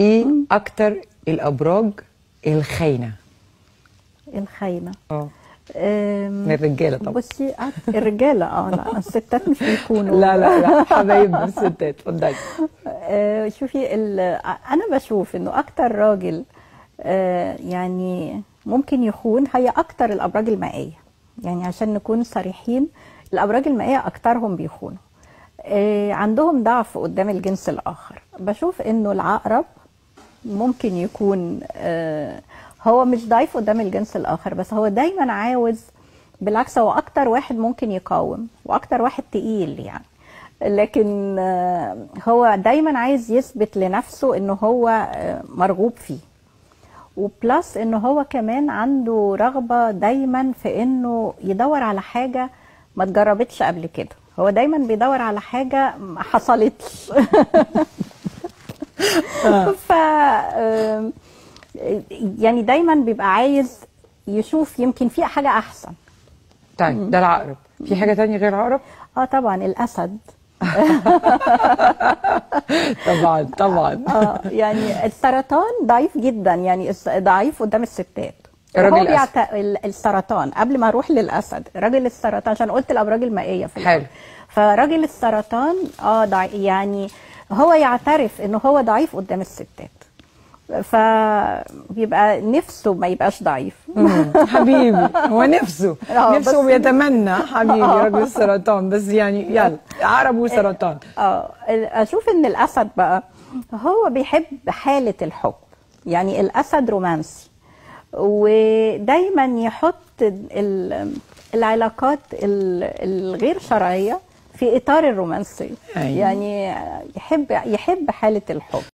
ايه اكتر الابراج الخاينه الخاينه اه أم، من الرجاله طبعا بصي أك- الرجاله اه لا الستات مش بيكونوا لا لا لا حبايبنا الستات اتفضلي آه، شوفي ال- انا بشوف انه اكتر راجل آه، يعني ممكن يخون هي اكتر الابراج المائيه يعني عشان نكون صريحين الابراج المائيه اكترهم بيخونوا آه، عندهم ضعف قدام الجنس الاخر بشوف انه العقرب ممكن يكون آه، هو مش ضعيف قدام الجنس الاخر بس هو دايما عاوز بالعكس هو اكتر واحد ممكن يقاوم واكتر واحد تقيل يعني لكن آه، هو دايما عايز يثبت لنفسه انه هو آه، مرغوب فيه وبلس انه هو كمان عنده رغبة دايما في انه يدور على حاجة ما اتجربتش قبل كده هو دايما بيدور على حاجة ما حصلتش ف آم، يعني دايما بيبقى عايز يشوف يمكن في حاجة احسن طيب ده العقرب في حاجه تانية غير العقرب اه طبعا الاسد طبعا طبعا اه يعني السرطان ضعيف جدا يعني الس- ضعيف قدام الستات الراجل هو الأسد. بيعت... ال- السرطان قبل ما اروح للاسد راجل السرطان عشان قلت الابراج المائيه في الأول. حلو. فراجل السرطان اه ضع... يعني هو يعترف انه هو ضعيف قدام الستات فبيبقى نفسه ما يبقاش ضعيف مم، حبيبي هو نفسه آه، نفسه بس- بيتمنى حبيبي راجل السرطان بس يعني يلا عقرب وسرطان اه اشوف ان الاسد بقى هو بيحب حاله الحب يعني الاسد رومانسي ودايما يحط ال- العلاقات ال- الغير شرعيه في اطار الرومانسيه أيوة. يعني يحب يحب حاله الحب